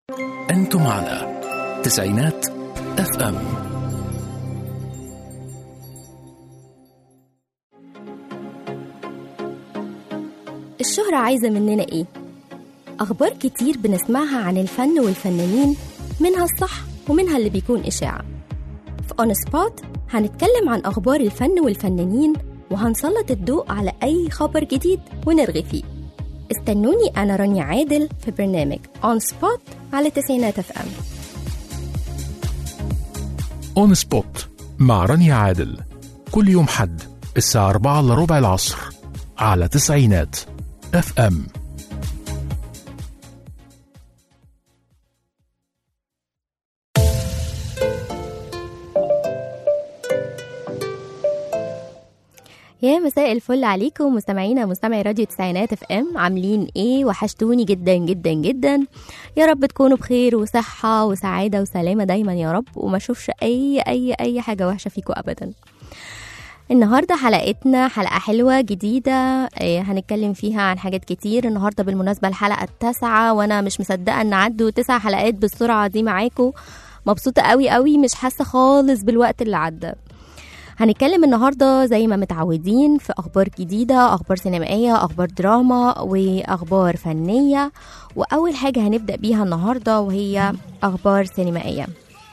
أنتم على تسعينات اف ام الشهرة عايزة مننا إيه؟ أخبار كتير بنسمعها عن الفن والفنانين منها الصح ومنها اللي بيكون إشاعة في أون سبوت هنتكلم عن أخبار الفن والفنانين وهنسلط الضوء على أي خبر جديد ونرغي فيه استنوني أنا رانيا عادل في برنامج أون سبوت على تسعينات اف ام اون سبوت مع رانيا عادل كل يوم حد الساعة 4 إلا ربع العصر على تسعينات اف ام يا مساء الفل عليكم مستمعينا مستمعي راديو تسعينات اف ام عاملين ايه وحشتوني جدا جدا جدا يا رب تكونوا بخير وصحة وسعادة وسلامة دايما يا رب وما اشوفش اي اي اي حاجة وحشة فيكم ابدا النهارده حلقتنا حلقة حلوة جديدة إيه، هنتكلم فيها عن حاجات كتير النهارده بالمناسبة الحلقة التاسعة وانا مش مصدقة ان عدوا تسع حلقات بالسرعة دي معاكم مبسوطة قوي قوي مش حاسة خالص بالوقت اللي عدى هنتكلم النهارده زي ما متعودين في اخبار جديده اخبار سينمائيه اخبار دراما واخبار فنيه واول حاجه هنبدا بيها النهارده وهي اخبار سينمائيه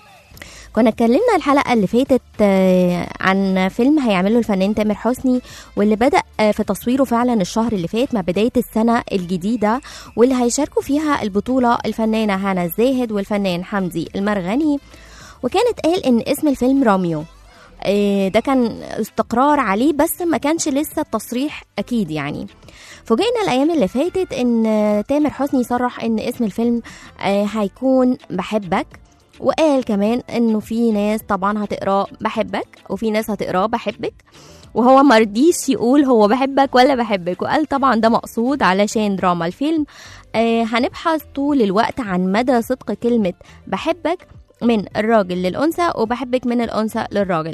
كنا اتكلمنا الحلقه اللي فاتت آه، عن فيلم هيعمله الفنان تامر حسني واللي بدا آه، في تصويره فعلا الشهر اللي فات مع بدايه السنه الجديده واللي هيشاركوا فيها البطوله الفنانه هنا الزاهد والفنان حمدي المرغني وكانت قال ان اسم الفيلم راميو آه، ده كان استقرار عليه بس ما كانش لسه التصريح اكيد يعني فوجئنا الايام اللي فاتت ان آه، تامر حسني صرح ان اسم الفيلم آه، هيكون بحبك وقال كمان انه في ناس طبعا هتقراه بحبك وفي ناس هتقراه بحبك وهو مرضيش يقول هو بحبك ولا بحبك وقال طبعا ده مقصود علشان دراما الفيلم آه هنبحث طول الوقت عن مدى صدق كلمة بحبك من الراجل للأنثى وبحبك من الأنثى للراجل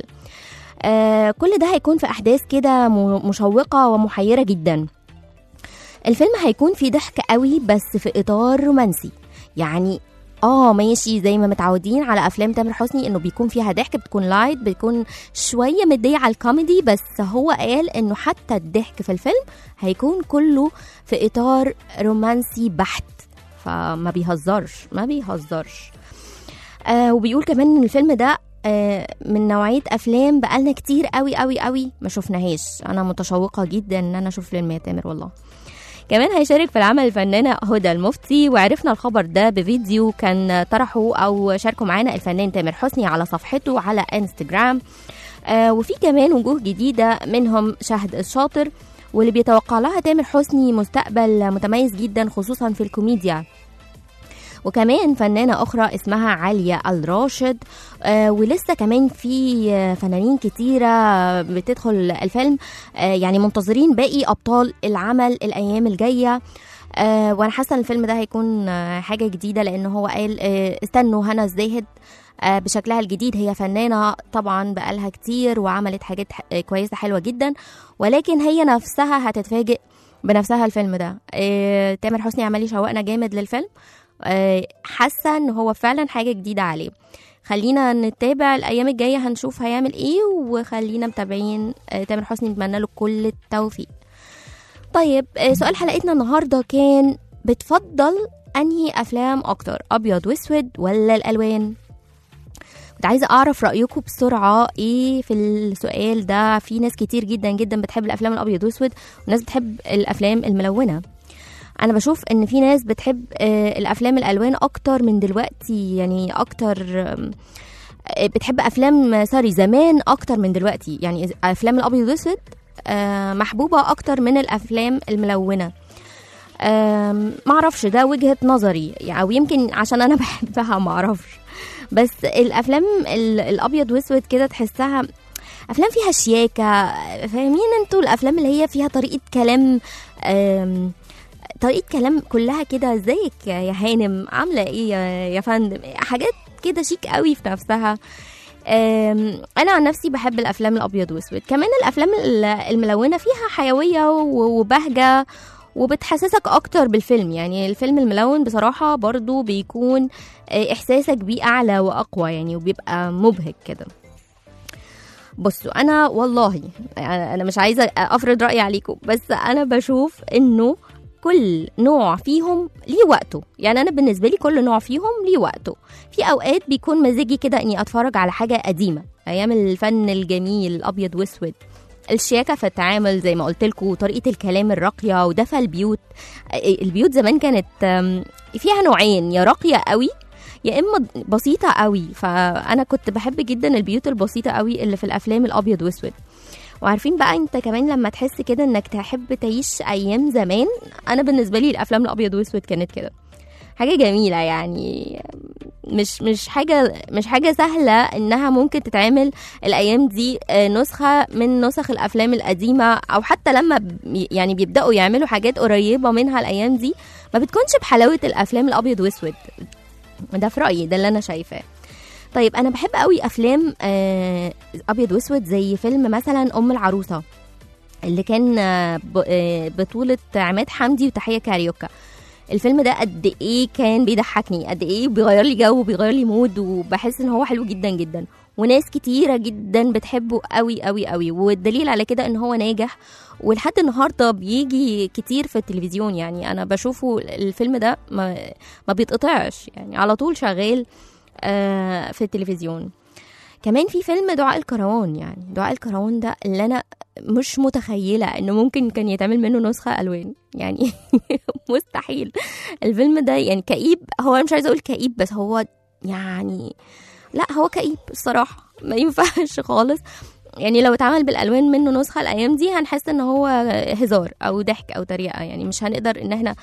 آه كل ده هيكون في أحداث كده م- مشوقة ومحيرة جدا الفيلم هيكون فيه ضحك قوي بس في إطار رومانسي يعني اه ماشي زي ما متعودين على افلام تامر حسني انه بيكون فيها ضحك بتكون لايت بتكون شويه مديه على الكوميدي بس هو قال انه حتى الضحك في الفيلم هيكون كله في اطار رومانسي بحت فما بيهزرش ما بيهزرش آه وبيقول كمان ان الفيلم ده آه من نوعيه افلام بقالنا كتير قوي قوي قوي ما شفناهاش انا متشوقه جدا ان انا اشوف فيلم يا تامر والله كمان هيشارك في العمل الفنانة هدى المفتي وعرفنا الخبر ده بفيديو كان طرحه أو شاركه معانا الفنان تامر حسني على صفحته على انستجرام آه وفي كمان وجوه جديدة منهم شهد الشاطر واللي بيتوقع لها تامر حسني مستقبل متميز جدا خصوصا في الكوميديا وكمان فنانة أخرى اسمها عليا الراشد آه ولسه كمان في آه، فنانين كتيرة بتدخل الفيلم آه يعني منتظرين باقي أبطال العمل الأيام الجاية آه وانا حاسه ان الفيلم ده هيكون آه حاجه جديده لان هو قال آه استنوا هنا الزاهد آه بشكلها الجديد هي فنانه طبعا بقالها كتير وعملت حاجات ح- آه، كويسه حلوه جدا ولكن هي نفسها هتتفاجئ بنفسها الفيلم ده آه تامر حسني عمال يشوقنا جامد للفيلم آه، حاسه ان هو فعلا حاجه جديده عليه خلينا نتابع الايام الجايه هنشوف هيعمل ايه وخلينا متابعين آه، تامر حسني نتمنى له كل التوفيق طيب آه، سؤال حلقتنا النهارده كان بتفضل انهي افلام اكتر ابيض واسود ولا الالوان كنت عايزه اعرف رايكم بسرعه ايه في السؤال ده في ناس كتير جدا جدا بتحب الافلام الابيض واسود وناس بتحب الافلام الملونه انا بشوف ان في ناس بتحب آه، الافلام الالوان اكتر من دلوقتي يعني اكتر آم، آه، بتحب افلام سوري زمان اكتر من دلوقتي يعني افلام الابيض والاسود آه، محبوبه اكتر من الافلام الملونه آم، معرفش ده وجهه نظري يعني او يمكن عشان انا بحبها معرفش بس الافلام ال- الابيض واسود كده تحسها افلام فيها شياكه فاهمين انتوا الافلام اللي هي فيها طريقه كلام آم، طريقه كلام كلها كده ازيك يا يا هانم عامله ايه يا- يا فندم حاجات كده شيك قوي في نفسها أم، انا عن نفسي بحب الافلام الابيض واسود كمان الافلام ال- الملونه فيها حيويه و- وبهجه وبتحسسك اكتر بالفيلم يعني الفيلم الملون بصراحة برضو بيكون آه، احساسك بيه اعلى واقوى يعني وبيبقى مبهج كده بصوا انا والله انا أنا مش عايزه افرض رايي عليكم بس انا بشوف انه كل نوع فيهم ليه وقته يعني انا بالنسبه لي كل نوع فيهم ليه وقته في اوقات بيكون مزاجي كده اني اتفرج على حاجه قديمه ايام الفن الجميل الابيض واسود الشياكه في التعامل زي ما قلت لكم وطريقه الكلام الراقيه ودفى البيوت البيوت زمان كانت أم، فيها نوعين يا راقيه قوي يا اما بسيطه قوي فانا كنت بحب جدا البيوت البسيطه قوي اللي في الافلام الابيض واسود وعارفين بقى انت كمان لما تحس كده انك تحب تعيش ايام زمان انا بالنسبه لي الافلام الابيض واسود كانت كده حاجه جميله يعني مش مش حاجه مش حاجه سهله انها ممكن تتعمل الايام دي آه، نسخه من نسخ الافلام القديمه او حتى لما بي- يعني بيبداوا يعملوا حاجات قريبه منها الايام دي ما بتكونش بحلاوه الافلام الابيض واسود ده في رايي ده اللي انا شايفاه طيب انا بحب قوي افلام آه، ابيض واسود زي فيلم مثلا ام العروسه اللي كان آه، ب- آه، بطوله عماد حمدي وتحيه كاريوكا الفيلم ده قد ايه كان بيضحكني قد ايه بيغير لي جو وبيغير لي مود وبحس ان هو حلو جدا جدا وناس كتيرة جدا بتحبه قوي قوي قوي والدليل على كده ان هو ناجح ولحد النهارده بيجي كتير في التلفزيون يعني انا بشوفه الفيلم ده ما, ما بيتقطعش يعني على طول شغال آه، في التلفزيون كمان في فيلم دعاء الكروان يعني دعاء الكروان ده اللي انا مش متخيله انه ممكن كان يتعمل منه نسخه الوان يعني مستحيل الفيلم ده يعني كئيب هو انا مش عايزه اقول كئيب بس هو يعني لا هو كئيب الصراحه ما ينفعش خالص يعني لو اتعمل بالالوان منه نسخه الايام دي هنحس ان هو هزار او ضحك او تريقه يعني مش هنقدر ان احنا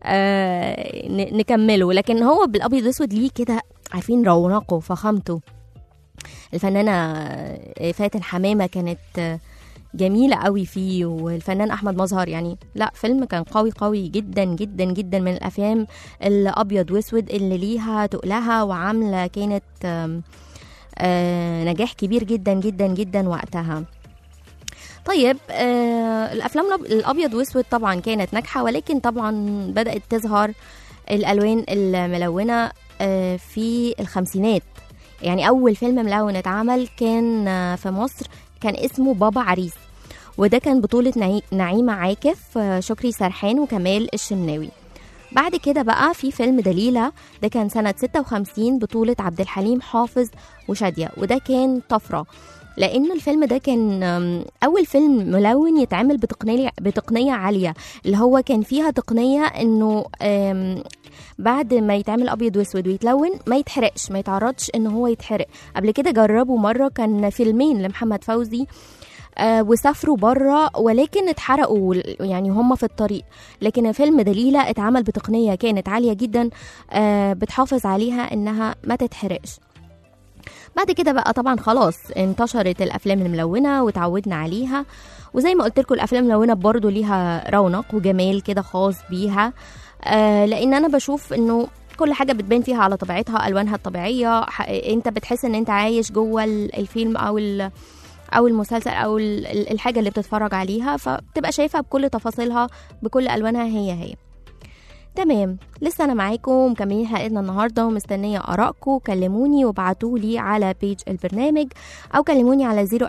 آه ن- نكمله لكن هو بالابيض واسود ليه كده عارفين رونقه فخامته الفنانه آه، فاتن حمامه كانت آه، جميله قوي فيه والفنان احمد مظهر يعني لا فيلم كان قوي قوي جدا جدا جدا من الافلام الابيض واسود اللي ليها تقلها وعامله كانت آم، آه، نجاح كبير جدا جدا جدا وقتها طيب آه الافلام الأب- الابيض واسود طبعا كانت ناجحه ولكن طبعا بدات تظهر الالوان الملونه آه في الخمسينات يعني اول فيلم ملون اتعمل كان آه، في مصر كان اسمه بابا عريس وده كان بطولة نعي- نعيمة عاكف آه، شكري سرحان وكمال الشناوي بعد كده بقى في فيلم دليلة ده كان سنة 56 بطولة عبد الحليم حافظ وشادية وده كان طفرة لأن الفيلم ده كان آم، أول فيلم ملون يتعمل بتقنية بتقنية عالية اللي هو كان فيها تقنية إنه آم، بعد ما يتعمل أبيض وأسود ويتلون ما يتحرقش ما يتعرضش إن هو يتحرق قبل كده جربوا مرة كان فيلمين لمحمد فوزي آه وسافروا بره ولكن اتحرقوا يعني هم في الطريق لكن فيلم دليلة اتعمل بتقنية كانت عالية جدا آه بتحافظ عليها انها ما تتحرقش بعد كده بقى طبعا خلاص انتشرت الافلام الملونه وتعودنا عليها وزي ما قلت لكم الافلام الملونه برضو ليها رونق وجمال كده خاص بيها آه لان انا بشوف انه كل حاجه بتبان فيها على طبيعتها الوانها الطبيعيه ح- انت بتحس ان انت عايش جوه ال- الفيلم او ال- او المسلسل او ال- ال- الحاجه اللي بتتفرج عليها فبتبقى شايفها بكل تفاصيلها بكل الوانها هي هي تمام لسه انا معاكم مكملين حلقتنا النهارده ومستنيه ارائكم كلموني وابعتوا لي على بيج البرنامج او كلموني على 010427894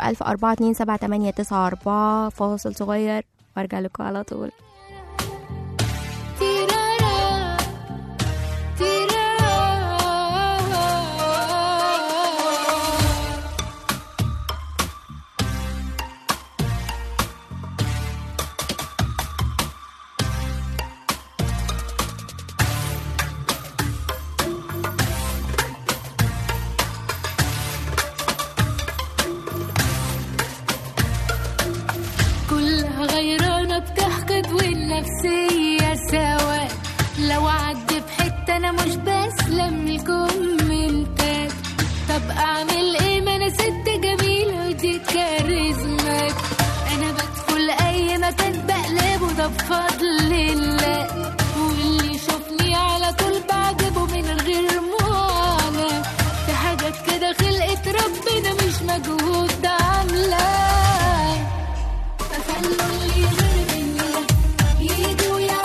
فاصل صغير وارجع لكم على طول تيرارا تيرارا كلها غيرانة بتحقد والنفسية سوا لو عدي بحتة أنا مش بسلم الكومنتات طب أعمل إيه ما أنا ست جميلة ودي كاريزمات أنا بدخل أي مكان بقلبه ده بفضل الله واللي يشوفني على طول بعجبه من غير معاناة في حاجات كده خلقت ربنا مش مجهود ده عاملاه فخلوا اللي يغير مني يجوا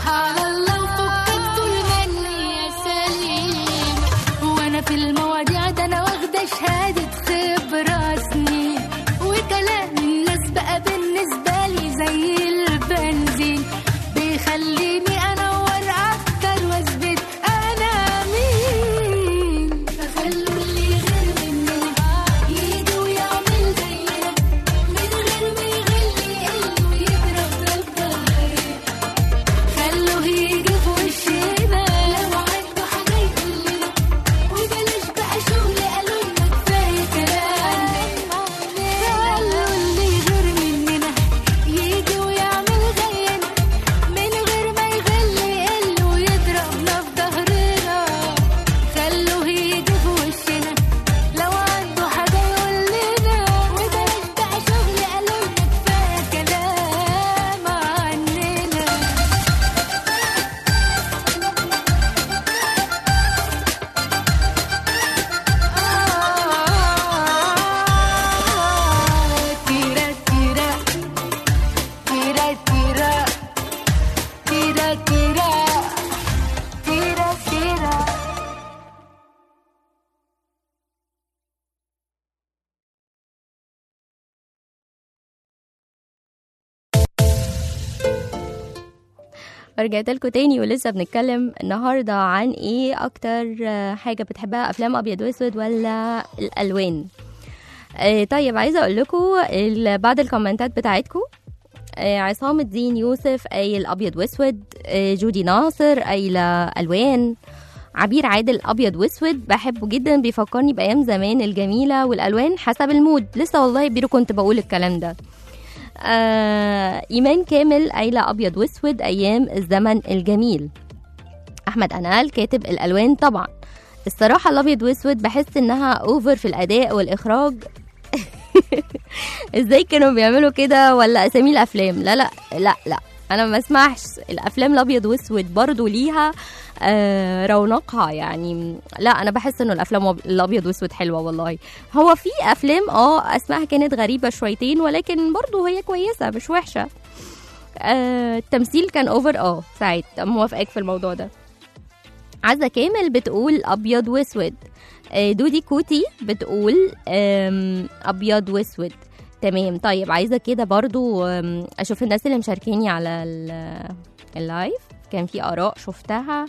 على الله وفكك طول مني يا سليم وانا في المواضيع ده انا واخده شهاده خبره سنين وكلام الناس بقى بالنسبه لي زي البنزين بيخليني انور اكتر واثبت انا مين فخلوا اللي غير مننا يجي ويعمل زينا من غير ما يغلي يقل ويضرب ضربة خلوه يجي في وشنا لو عنده حاجة يقول لنا وبلاش بقى شغل قالوا لنا كفاية كلام خلوا اللي غير مننا يجي ويعمل زينا من غير ما يغلي يقل ويضربنا في ظهرنا خلوه يجي في وشنا لو عنده حاجة يقول لنا وبلاش بقى شغل قالوا لنا كفاية كلام عننا tira tira tira tira tira tira tira tira رجعت لكم تاني ولسه بنتكلم النهارده عن ايه اكتر آه، حاجه بتحبها افلام ابيض واسود ولا الالوان آه، طيب عايزه اقول لكم بعد الكومنتات بتاعتكم آه، عصام الدين يوسف قايل ابيض واسود آه، جودي ناصر قايله الوان عبير عادل ابيض واسود بحبه جدا بيفكرني بايام زمان الجميله والالوان حسب المود لسه والله بيرو كنت بقول الكلام ده آه ايمان كامل قايله ابيض واسود ايام الزمن الجميل احمد انال كاتب الالوان طبعا الصراحه الابيض واسود بحس انها اوفر في الاداء والاخراج ازاي كانوا بيعملوا كده ولا اسامي الافلام لا لا لا لا انا ما اسمحش الافلام الابيض واسود برضو ليها آه رونقها يعني لا انا بحس انه الافلام وب- الابيض واسود حلوه والله هو في افلام اه اسمائها كانت غريبه شويتين ولكن برضو هي كويسه مش وحشه آه التمثيل كان اوفر اه ساعات موافقك في الموضوع ده عزة كامل بتقول ابيض واسود آه، دودي كوتي بتقول آم، ابيض واسود تمام طيب عايزه كده برضو آم، اشوف الناس اللي مشاركيني على ال- اللايف كان في اراء شفتها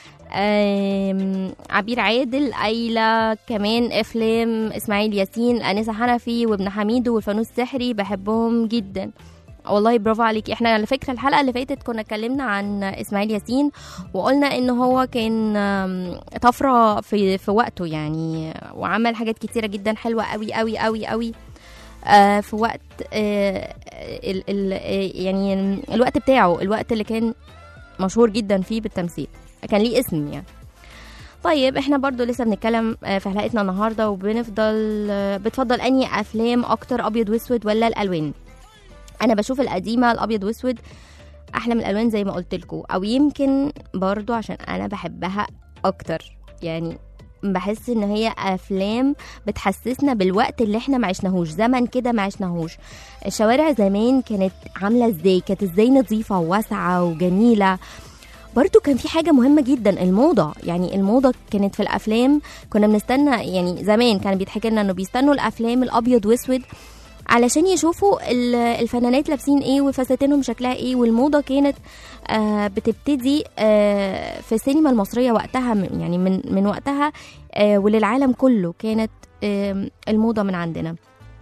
آم، عبير عادل قايله كمان افلام اسماعيل ياسين انسه حنفي وابن حميد والفانوس السحري بحبهم جدا والله برافو عليكي احنا على فكره الحلقه اللي فاتت كنا اتكلمنا عن اسماعيل ياسين وقلنا ان هو كان آم، طفره في في وقته يعني وعمل حاجات كتيره جدا حلوه قوي قوي قوي قوي آه، في وقت آه، ال ال آه، يعني الوقت بتاعه الوقت اللي كان مشهور جدا فيه بالتمثيل كان ليه اسم يعني طيب احنا برضو لسه بنتكلم آه، في حلقتنا النهارده وبنفضل آه، بتفضل انهي افلام اكتر ابيض واسود ولا الالوان انا بشوف القديمه الابيض واسود احلى من الالوان زي ما قلت لكم او يمكن برضو عشان انا بحبها اكتر يعني بحس ان هي افلام بتحسسنا بالوقت اللي احنا ما عشناهوش زمن كده ما عشناهوش الشوارع زمان كانت عامله ازاي كانت ازاي نظيفه وواسعه وجميله برضو كان في حاجة مهمة جدا الموضة يعني الموضة كانت في الأفلام كنا بنستنى يعني زمان كان بيتحكي لنا إنه بيستنوا الأفلام الأبيض وأسود علشان يشوفوا ال- الفنانات لابسين ايه وفساتينهم شكلها ايه والموضه كانت آه بتبتدي آه في السينما المصريه وقتها من- يعني من من وقتها آه وللعالم كله كانت آه الموضه من عندنا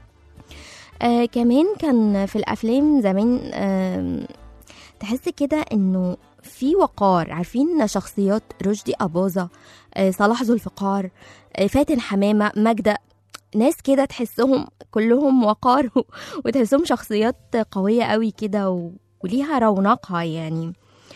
آه كمان كان في الافلام زمان آه تحس كده انه في وقار عارفين شخصيات رشدي أباظة آه صلاح ذو الفقار آه فاتن حمامة ماجدة ناس كده تحسهم كلهم وقار و- وتحسهم شخصيات قوية قوي كده و- وليها رونقها يعني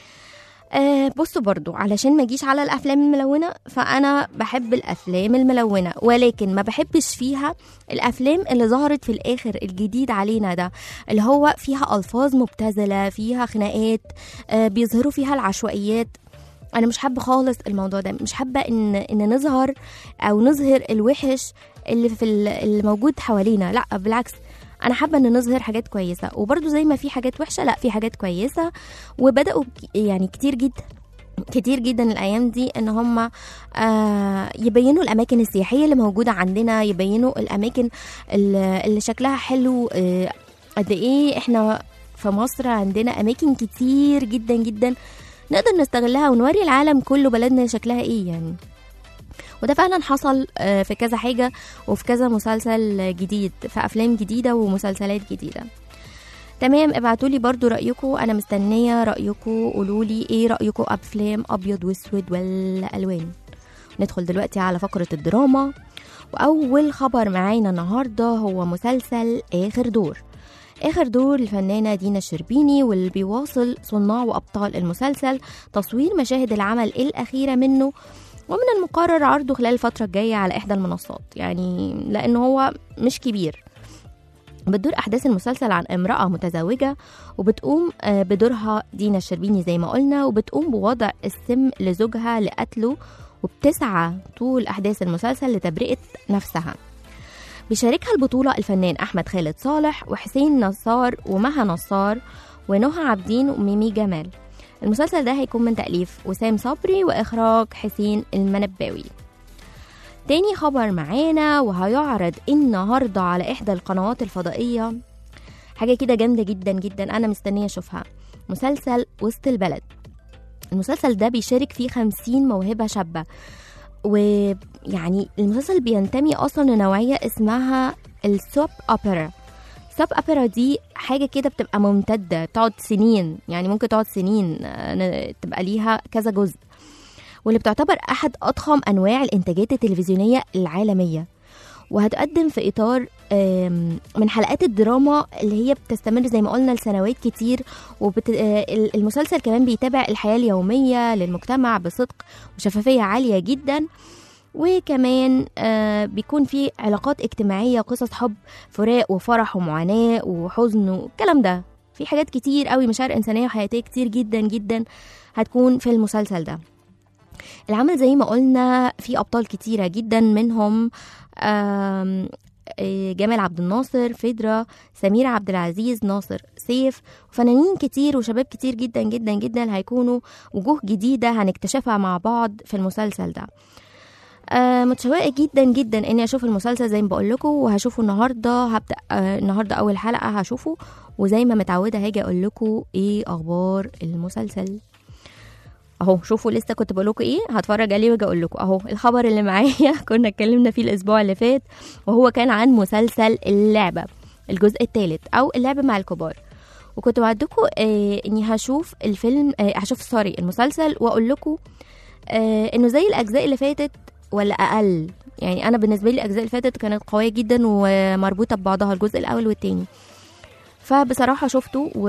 آه بصوا برضو علشان ما اجيش على الافلام الملونه فانا بحب الافلام الملونه ولكن ما بحبش فيها الافلام اللي ظهرت في الاخر الجديد علينا ده اللي هو فيها الفاظ مبتذله فيها خناقات آه بيظهروا فيها العشوائيات انا مش حابه خالص الموضوع ده مش حابه ان ان نظهر او نظهر الوحش اللي في ال- اللي موجود حوالينا لا بالعكس انا حابه ان نظهر حاجات كويسه وبرده زي ما في حاجات وحشه لا في حاجات كويسه وبداوا ك- يعني كتير جدا كتير جدا الايام دي ان هم آه يبينوا الاماكن السياحيه اللي موجوده عندنا يبينوا الاماكن اللي اللي شكلها حلو آه قد ايه احنا في مصر عندنا اماكن كتير جدا جدا نقدر نستغلها ونوري العالم كله بلدنا شكلها ايه يعني وده فعلا حصل آه، في كذا حاجة وفي كذا مسلسل جديد في أفلام جديدة ومسلسلات جديدة تمام ابعتوا لي برضو رأيكم أنا مستنية رأيكم قولوا لي إيه رأيكم أفلام أبيض وأسود ولا ألوان ندخل دلوقتي على فقرة الدراما وأول خبر معانا النهاردة هو مسلسل آخر دور آخر دور الفنانة دينا الشربيني واللي بيواصل صناع وأبطال المسلسل تصوير مشاهد العمل الأخيرة منه ومن المقرر عرضه خلال الفترة الجاية على إحدى المنصات يعني لأنه هو مش كبير بتدور أحداث المسلسل عن امرأة متزوجة وبتقوم آه، بدورها دينا الشربيني زي ما قلنا وبتقوم بوضع السم لزوجها لقتله وبتسعى طول أحداث المسلسل لتبرئة نفسها بيشاركها البطولة الفنان أحمد خالد صالح وحسين نصار ومها نصار ونهى عابدين وميمي جمال المسلسل ده هيكون من تأليف وسام صبري وإخراج حسين المنباوي تاني خبر معانا وهيعرض النهاردة على إحدى القنوات الفضائية حاجة كده جامدة جدا جدا أنا مستنية أشوفها مسلسل وسط البلد المسلسل ده بيشارك فيه خمسين موهبة شابة ويعني المسلسل بينتمي أصلا لنوعية اسمها السوب أوبرا سوب أوبرا دي حاجة كده بتبقى ممتدة بتقعد سنين يعني ممكن تقعد سنين آه، تبقى ليها كذا جزء واللي بتعتبر أحد أضخم أنواع الإنتاجات التلفزيونية العالمية وهتقدم في إطار آم، من حلقات الدراما اللي هي بتستمر زي ما قلنا لسنوات كتير والمسلسل كمان بيتابع الحياة اليومية للمجتمع بصدق وشفافية عالية جدا وكمان آه، بيكون في علاقات اجتماعية قصص حب فراق وفرح ومعاناة وحزن والكلام ده في حاجات كتير قوي مشاعر إنسانية وحياتية كتير جدا جدا هتكون في المسلسل ده العمل زي ما قلنا فيه أبطال كتيرة جدا منهم آم، آه، جمال عبد الناصر فدرة سمير عبد العزيز ناصر سيف وفنانين كتير وشباب كتير جدا جدا جدا هيكونوا وجوه جديدة هنكتشفها مع بعض في المسلسل ده آه متشوقة جدا جدا اني اشوف المسلسل زي ما بقول لكم وهشوفه النهارده هبدا آه النهارده اول حلقه هشوفه وزي ما متعوده هاجي اقول لكم ايه اخبار المسلسل اهو شوفوا لسه كنت بقول لكم ايه هتفرج عليه واجي اقول لكم اهو الخبر اللي معايا كنا اتكلمنا فيه الاسبوع اللي فات وهو كان عن مسلسل اللعبه الجزء الثالث او اللعبه مع الكبار وكنت وعدتكم آه اني هشوف الفيلم آه هشوف سوري المسلسل واقول لكم آه انه زي الاجزاء اللي فاتت ولا اقل يعني انا بالنسبه لي الاجزاء اللي فاتت كانت قويه جدا ومربوطه ببعضها الجزء الاول والتاني فبصراحه شفته و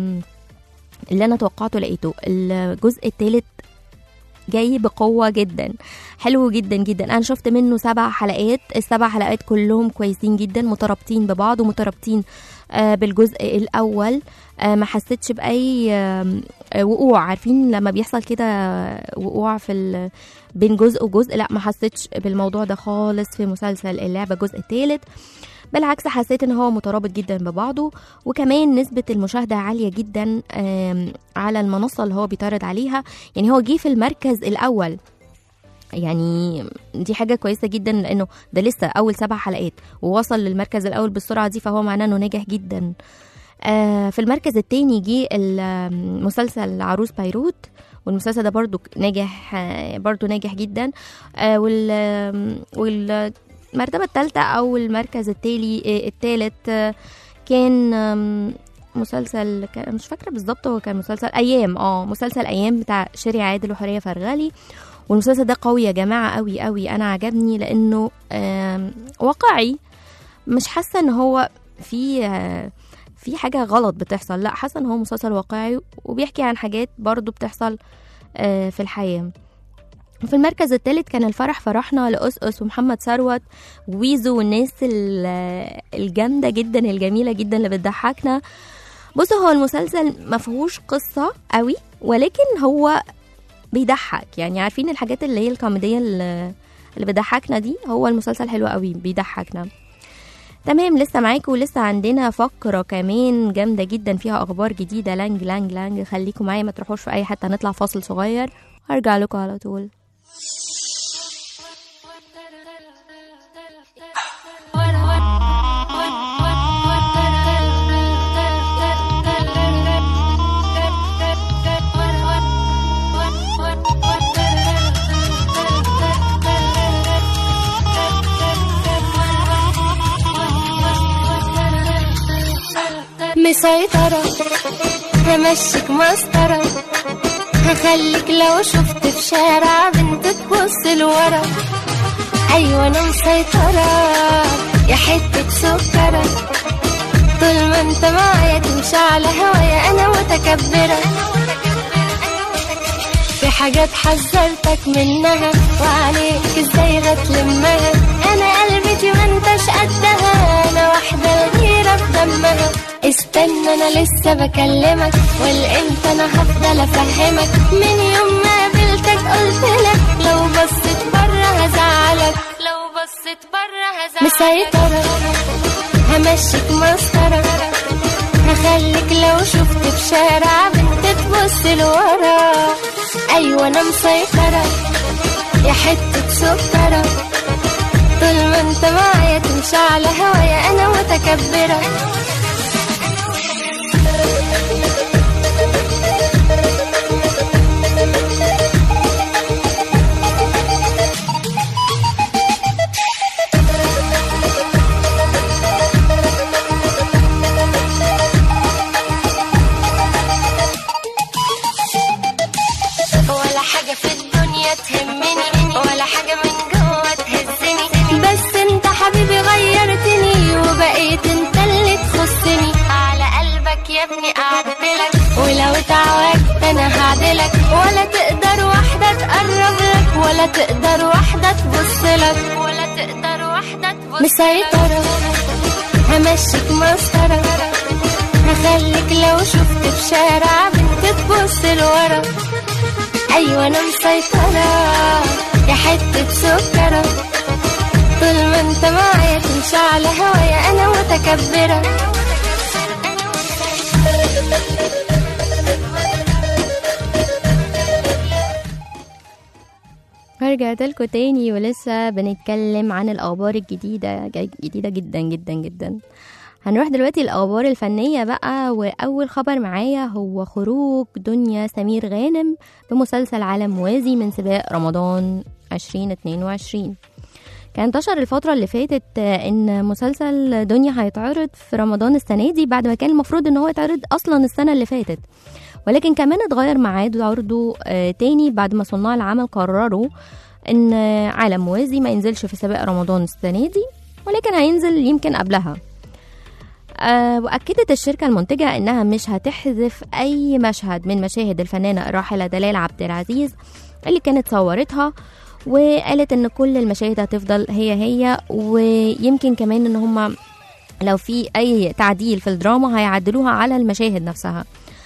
اللي انا توقعته لقيته الجزء الثالث جاي بقوة جدا حلو جدا جدا أنا شفت منه سبع حلقات السبع حلقات كلهم كويسين جدا مترابطين ببعض ومترابطين آه، بالجزء الأول آه، ما حسيتش بأي آم، آه، وقوع عارفين لما بيحصل كده وقوع في ال... بين جزء وجزء لا ما حسيتش بالموضوع ده خالص في مسلسل اللعبة الجزء الثالث بالعكس حسيت ان هو مترابط جدا ببعضه وكمان نسبة المشاهدة عالية جدا آم، على المنصة اللي هو بيتعرض عليها يعني هو جه في المركز الأول يعني دي حاجة كويسة جدا لأنه ده لسه أول سبع حلقات ووصل للمركز الأول بالسرعة دي فهو معناه إنه ناجح جدا آه في المركز التاني جه المسلسل عروس بيروت والمسلسل ده برضو ناجح آه، برضو ناجح جدا آه وال آم، والمرتبة الثالثة أو المركز التالي آه، التالت آه، كان آم، مسلسل كان مش فاكرة بالظبط هو كان مسلسل أيام اه مسلسل أيام بتاع شيري عادل وحورية فرغلي والمسلسل ده قوي يا جماعة قوي قوي أنا عجبني لأنه آم، واقعي مش حاسة إن هو في آه، في حاجة غلط بتحصل لا حاسة إن هو مسلسل واقعي وبيحكي عن حاجات برضو بتحصل آه، في الحياة في المركز الثالث كان الفرح فرحنا لأسقس ومحمد ثروت وويزو والناس ال- الجامدة جدا الجميلة جدا اللي بتضحكنا بصوا هو المسلسل ما فيهوش قصة قوي ولكن هو بيضحك يعني عارفين الحاجات اللي هي الكوميدية اللي اللي بتضحكنا دي هو المسلسل حلو قوي بيضحكنا تمام لسه معاكم ولسه عندنا فقرة كمان جامدة جدا فيها أخبار جديدة لانج لانج لانج خليكم معايا ما تروحوش في أي حتة نطلع فاصل صغير هرجع لكم على طول مسيطرة همشيك مسطرة هخليك لو شفت في شارع بنت تبص لورا أيوة أنا مسيطرة يا حتة سكرة طول ما انت معايا تمشي على هوايا أنا متكبرة في حاجات حذرتك منها وعليك ازاي هتلمها انا قلبتي ما انتش قدها انا واحدة الغيرة في دمها استنى انا لسه بكلمك والامت انا هفضل افهمك من يوم ما قابلتك قلت لك لو بصيت بره هزعلك لو بصيت بره هزعلك مسيطرة همشيك مسطرة هخليك لو شفت في شارع بنت تبص لورا ايوه انا مسيطرة يا حتة سكرة طول ما انت معايا تمشي على هوايا انا متكبرة ولا حاجة في الدنيا تهمني ولا حاجة من جوه تهزني بس انت حبيبي غيرتني وبقيت انت اللي تخصني على قلبك يا ابني اعدلك ولو اتعوجت انا هعدلك ولا تقدر واحدة تقرب لك ولا تقدر واحدة تبص لك ولا تقدر واحدة تبص مسيطرة همشيك مسطرة هخليك لو شفت في شارع بنت تبص لورا ايوه انا مسيطرة يا حتة سكرة طول ما انت معايا تمشي على هوايا انا متكبرة رجعت لكم تاني ولسه بنتكلم عن الأخبار الجديدة جاي- جديدة جدا جدا جدا هنروح دلوقتي الأخبار الفنية بقى وأول خبر معايا هو خروج دنيا سمير غانم بمسلسل عالم موازي من سباق رمضان 2022 كان انتشر الفترة اللي فاتت آه، إن مسلسل دنيا هيتعرض في رمضان السنة دي بعد ما كان المفروض إن هو يتعرض أصلا السنة اللي فاتت ولكن كمان اتغير ميعاد عرضه آه، تاني بعد ما صناع العمل قرروا ان آه، عالم موازي ما ينزلش في سباق رمضان السنه دي ولكن هينزل يمكن قبلها آه واكدت الشركه المنتجه انها مش هتحذف اي مشهد من مشاهد الفنانه الراحله دلال عبد العزيز اللي كانت صورتها وقالت ان كل المشاهد هتفضل هي هي ويمكن كمان ان هما لو في اي تعديل في الدراما هيعدلوها على المشاهد نفسها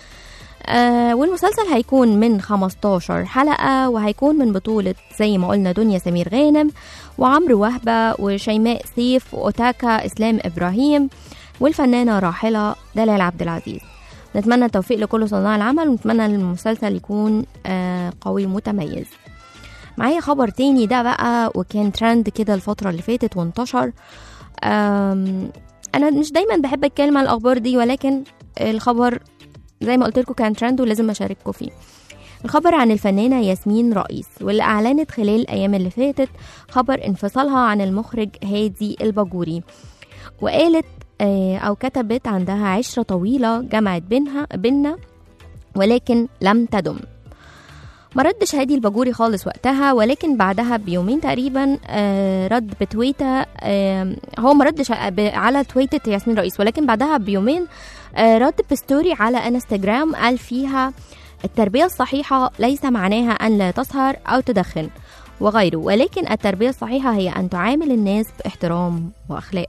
آه والمسلسل هيكون من 15 حلقة وهيكون من بطولة زي ما قلنا دنيا سمير غانم وعمرو وهبة وشيماء سيف وأوتاكا إسلام إبراهيم والفنانة راحلة دلال عبد العزيز نتمنى التوفيق لكل صناع العمل ونتمنى ان المسلسل يكون آه قوي ومتميز معايا خبر تاني ده بقى وكان ترند كده الفترة اللي فاتت وانتشر آم، انا مش دايما بحب اتكلم عن الاخبار دي ولكن الخبر زي ما قلت لكم كان ترند ولازم اشارككم فيه الخبر عن الفنانة ياسمين رئيس واللي أعلنت خلال الأيام اللي فاتت خبر انفصالها عن المخرج هادي الباجوري وقالت آه، أو كتبت عندها عشرة طويلة جمعت بينها بينا ولكن لم تدم ما ردش هادي الباجوري خالص وقتها ولكن بعدها بيومين تقريبا آه، رد بتويته آه، هو ما ردش ب- على تويتة ياسمين رئيس ولكن بعدها بيومين آه، رد بستوري على انستجرام قال فيها التربية الصحيحة ليس معناها أن لا تسهر أو تدخن وغيره ولكن التربية الصحيحة هي أن تعامل الناس باحترام وأخلاق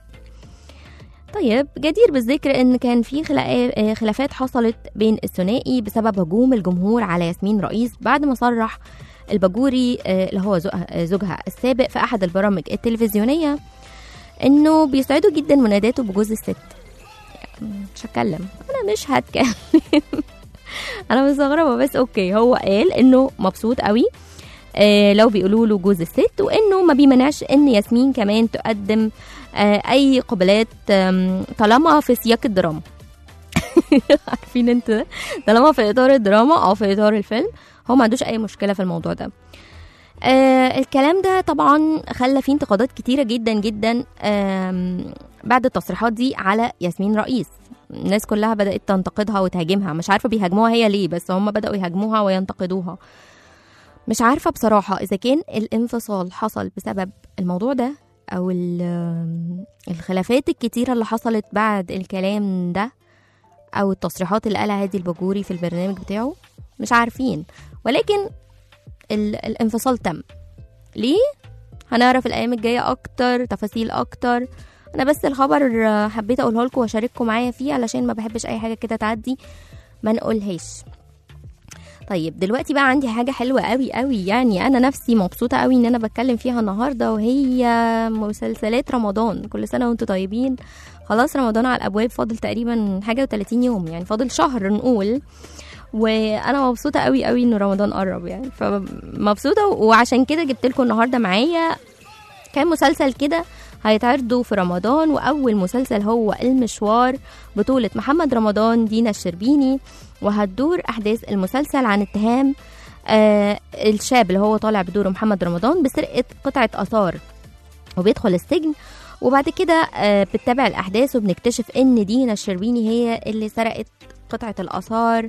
طيب جدير بالذكر ان كان في خلا- آه، خلافات حصلت بين الثنائي بسبب هجوم الجمهور على ياسمين رئيس بعد ما صرح الباجوري آه، اللي هو زو- آه، زوجها السابق في احد البرامج التلفزيونيه انه بيسعده جدا مناداته بجوز الست مش هتكلم انا مش هتكلم انا مستغربه بس اوكي هو قال انه مبسوط قوي آه لو بيقولوا له جوز الست وانه ما بيمنعش ان ياسمين كمان تقدم آه اي قبلات آم، طالما في سياق الدراما عارفين انت طالما في اطار الدراما او في اطار الفيلم هو ما عندوش اي مشكله في الموضوع ده آه الكلام ده طبعا خلى فيه انتقادات كتيره جدا جدا آم، بعد التصريحات دي على ياسمين رئيس الناس كلها بدات تنتقدها وتهاجمها مش عارفه بيهاجموها هي ليه بس هم بداوا يهاجموها وينتقدوها مش عارفه بصراحه اذا كان الانفصال حصل بسبب الموضوع ده او ال- الخلافات الكتيره اللي حصلت بعد الكلام ده او التصريحات اللي قالها هادي الباجوري في البرنامج بتاعه مش عارفين ولكن ال- الانفصال تم ليه هنعرف الايام الجايه اكتر تفاصيل اكتر انا بس الخبر آه، حبيت اقوله لكم واشارككم معايا فيه علشان ما بحبش اي حاجه كده تعدي ما نقولهاش طيب دلوقتي بقى عندي حاجة حلوة قوي قوي يعني أنا نفسي مبسوطة قوي إن أنا بتكلم فيها النهاردة وهي مسلسلات رمضان كل سنة وانتم طيبين خلاص رمضان على الأبواب فاضل تقريبا حاجة و30 يوم يعني فاضل شهر نقول وانا مبسوطه قوي قوي ان رمضان قرب يعني فمبسوطه وعشان كده جبت لكم النهارده معايا كام مسلسل كده هيتعرضوا في رمضان واول مسلسل هو المشوار بطوله محمد رمضان دينا الشربيني وهتدور احداث المسلسل عن اتهام آه الشاب اللي هو طالع بدوره محمد رمضان بسرقه قطعه اثار وبيدخل السجن وبعد كده آه بتتابع الاحداث وبنكتشف ان دينا الشربيني هي اللي سرقت قطعه الاثار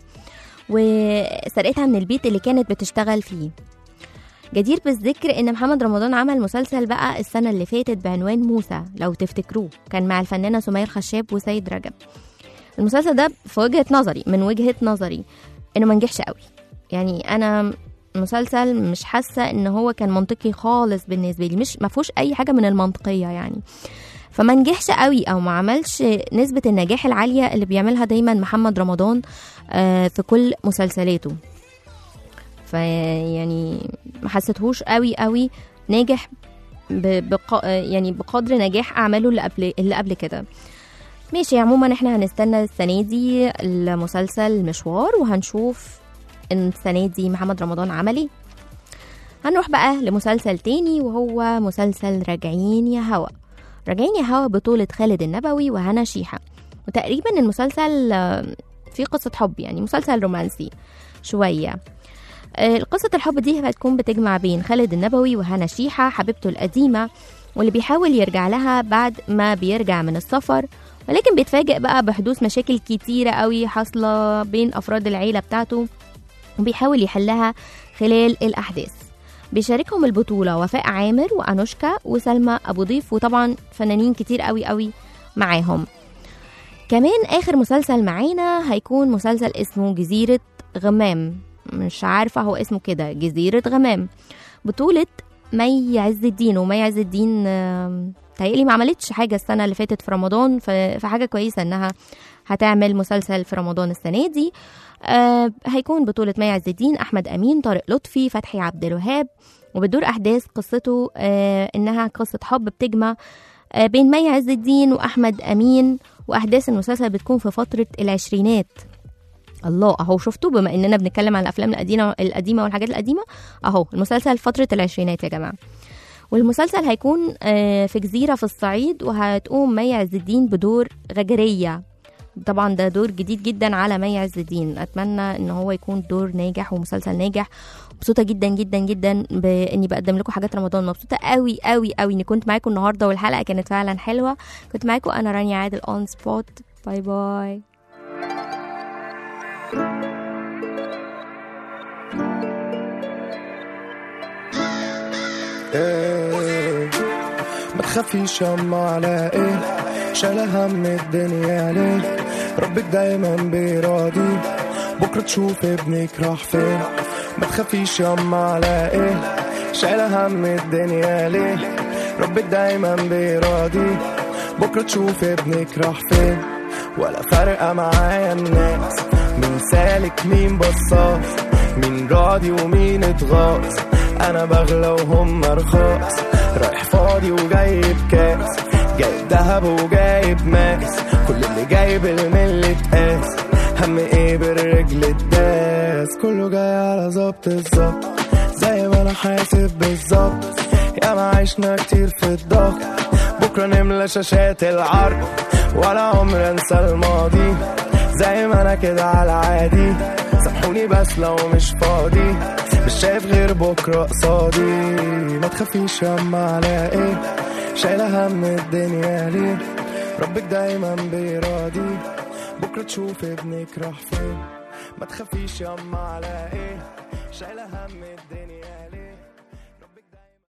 وسرقتها من البيت اللي كانت بتشتغل فيه جدير بالذكر ان محمد رمضان عمل مسلسل بقى السنه اللي فاتت بعنوان موسى لو تفتكروه كان مع الفنانه سمية الخشاب وسيد رجب المسلسل ده في وجهه نظري من وجهه نظري انه ما نجحش قوي يعني انا مسلسل مش حاسه ان هو كان منطقي خالص بالنسبه لي مش ما فيهوش اي حاجه من المنطقيه يعني فما نجحش قوي او ما عملش نسبه النجاح العاليه اللي بيعملها دايما محمد رمضان آه، في كل مسلسلاته فيعني ما حسيتهوش قوي قوي ناجح ب- بق... يعني بقدر نجاح اعماله اللي قبل اللي قبل كده ماشي عموما احنا هنستنى السنه دي المسلسل مشوار وهنشوف ان السنه دي محمد رمضان عمل ايه هنروح بقى لمسلسل تاني وهو مسلسل راجعين يا هوا راجعين يا هوا بطولة خالد النبوي وهنا شيحة وتقريبا المسلسل آه، فيه قصة حب يعني مسلسل رومانسي شوية آه، قصة الحب دي هتكون بتجمع بين خالد النبوي وهنا شيحة حبيبته القديمة واللي بيحاول يرجع لها بعد ما بيرجع من السفر ولكن بيتفاجئ بقى بحدوث مشاكل كتيرة قوي حاصلة بين أفراد العيلة بتاعته وبيحاول يحلها خلال الأحداث بيشاركهم البطولة وفاء عامر وأنوشكا وسلمى أبو ضيف وطبعا فنانين كتير قوي قوي معاهم كمان آخر مسلسل معانا هيكون مسلسل اسمه جزيرة غمام مش عارفة هو اسمه كده جزيرة غمام بطولة مي عز الدين ومي عز الدين آم، تهيألي ما عملتش حاجة السنة اللي فاتت في رمضان ف- فحاجة كويسة انها هتعمل مسلسل في رمضان السنة دي آه هيكون بطولة مي عز الدين أحمد أمين طارق لطفي فتحي عبد الوهاب وبتدور أحداث قصته آه إنها قصة حب بتجمع آه بين مي عز الدين وأحمد أمين وأحداث المسلسل بتكون في فترة العشرينات الله اهو شفتوا بما اننا بنتكلم عن الافلام القديمه القديمه والحاجات القديمه اهو المسلسل فتره العشرينات يا جماعه والمسلسل هيكون آه، في جزيره في الصعيد وهتقوم مي عز الدين بدور غجريه طبعا ده دور جديد جدا على مي عز الدين اتمنى ان هو يكون دور ناجح ومسلسل ناجح مبسوطه جدا جدا جدا باني بقدم لكم حاجات رمضان مبسوطه قوي قوي قوي اني كنت معاكم النهارده والحلقه كانت فعلا حلوه كنت معاكم انا رانيا عادل اون سبوت باي باي ايه ما تخافيش ياما على ايه شايلة هم الدنيا ليه ربك دايما بيراضي بكرة تشوف ابنك راح فين ما تخافيش ياما على ايه شايلة هم الدنيا ليه ربك دايما بيراضي بكرة تشوف ابنك راح فين ولا فارقة معايا الناس مين سالك مين بصاص مين راضي ومين اتغاظ انا بغلى وهم رخاص رايح فاضي وجاي بكاس جايب دهب وجايب ماس كل اللي جايب الملي اتقاس هم ايه بالرجل الداس كله جاي على ظبط الظبط زي ما انا حاسب بالظبط يا ما عشنا كتير في الضغط بكره نملى شاشات العرض ولا عمر انسى الماضي زي ما انا كده على عادي سامحوني بس لو مش فاضي مش شايف غير بكره قصادي ما تخافيش ياما على ايه شايله هم الدنيا ليه ربك دايما بيراضي بكره تشوف ابنك راح فين ما تخافيش ياما على ايه شايله هم الدنيا ليه